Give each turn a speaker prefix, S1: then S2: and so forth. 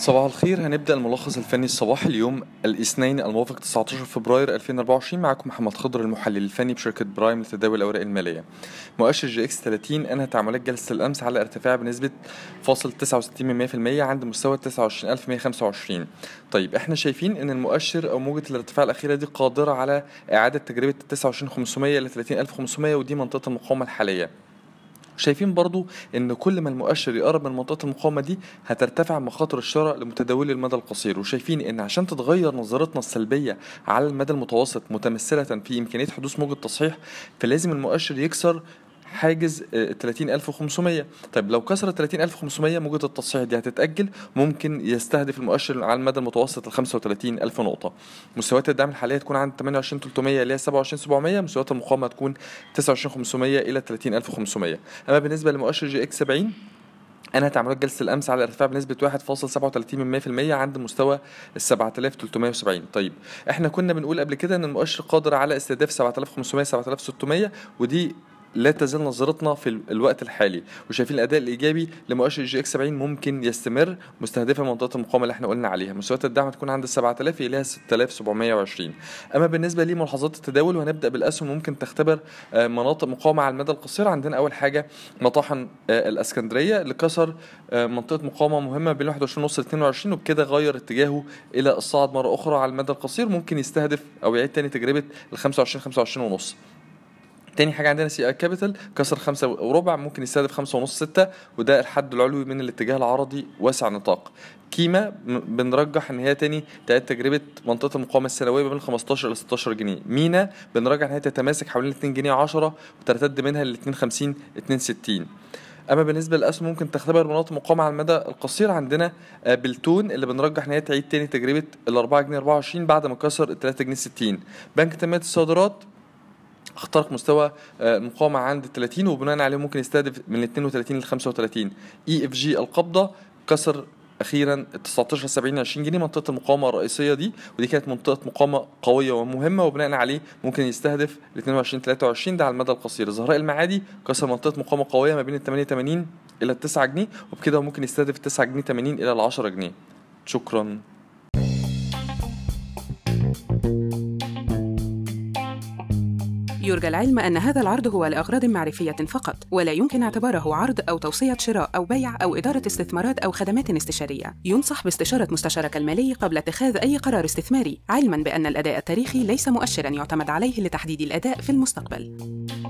S1: صباح الخير هنبدأ الملخص الفني الصباحي اليوم الاثنين الموافق 19 فبراير 2024 معكم محمد خضر المحلل الفني بشركة برايم لتداول الأوراق المالية مؤشر جي اكس 30 أنهى تعاملات جلسة الأمس على ارتفاع بنسبة فاصل 69% عند مستوى 29125 طيب احنا شايفين ان المؤشر او موجة الارتفاع الأخيرة دي قادرة على إعادة تجربة 29500 إلى 30500 ودي منطقة المقاومة الحالية شايفين برضو ان كل ما المؤشر يقرب من منطقه المقاومه دي هترتفع مخاطر الشراء لمتداولي المدى القصير وشايفين ان عشان تتغير نظرتنا السلبيه على المدى المتوسط متمثله في امكانيه حدوث موجه تصحيح فلازم المؤشر يكسر حاجز 30500 طيب لو كسر 30500 موجة التصحيح دي هتتأجل ممكن يستهدف المؤشر على المدى المتوسط ال 35000 نقطة مستويات الدعم الحالية تكون عند 28300 اللي هي 27700 مستويات المقاومة تكون 29500 إلى 30500 أما بالنسبة لمؤشر جي اكس 70 أنا تعاملات جلسة الأمس على ارتفاع بنسبة 1.37% عند مستوى ال 7370 طيب احنا كنا بنقول قبل كده إن المؤشر قادر على استهداف 7500 7600 ودي لا تزال نظرتنا في الوقت الحالي وشايفين الاداء الايجابي لمؤشر جي اكس 70 ممكن يستمر مستهدفه منطقه المقاومه اللي احنا قلنا عليها مستويات الدعم تكون عند 7000 الى 6720 اما بالنسبه لملاحظات التداول وهنبدا بالاسهم ممكن تختبر مناطق مقاومه على المدى القصير عندنا اول حاجه مطاحن الاسكندريه اللي كسر منطقه مقاومه مهمه بين 21 ونص 22 وبكده غير اتجاهه الى الصعد مره اخرى على المدى القصير ممكن يستهدف او يعيد تاني تجربه ال 25 25 ونص تاني حاجه عندنا سي اي كابيتال كسر خمسة وربع ممكن يستهدف خمسة ونص ستة وده الحد العلوي من الاتجاه العرضي واسع نطاق كيما بنرجح ان هي تاني تعيد تجربه منطقه المقاومه السنويه ما بين 15 ل 16 جنيه مينا بنرجح ان هي تتماسك حوالين 2 جنيه 10 وترتد منها ل 52 62 اما بالنسبه للاسهم ممكن تختبر مناطق مقاومه على المدى القصير عندنا بالتون اللي بنرجح ان هي تعيد تاني تجربه ال 4 جنيه 24 بعد ما كسر ال 3 جنيه 60 بنك تنميه الصادرات اخترق مستوى المقاومة عند 30 وبناء عليه ممكن يستهدف من 32 ل 35 اي اف جي القبضة كسر اخيرا 19 70 20 جنيه منطقه المقاومه الرئيسيه دي ودي كانت منطقه مقاومه قويه ومهمه وبناء عليه ممكن يستهدف ال 22 23 ده على المدى القصير الزهراء المعادي كسر منطقه مقاومه قويه ما بين ال 88 الى ال 9 جنيه وبكده ممكن يستهدف ال 9 جنيه 80 الى ال 10 جنيه شكرا
S2: يرجى العلم أن هذا العرض هو لأغراض معرفية فقط، ولا يمكن اعتباره عرض أو توصية شراء أو بيع أو إدارة استثمارات أو خدمات استشارية. ينصح باستشارة مستشارك المالي قبل اتخاذ أي قرار استثماري، علماً بأن الأداء التاريخي ليس مؤشراً يعتمد عليه لتحديد الأداء في المستقبل.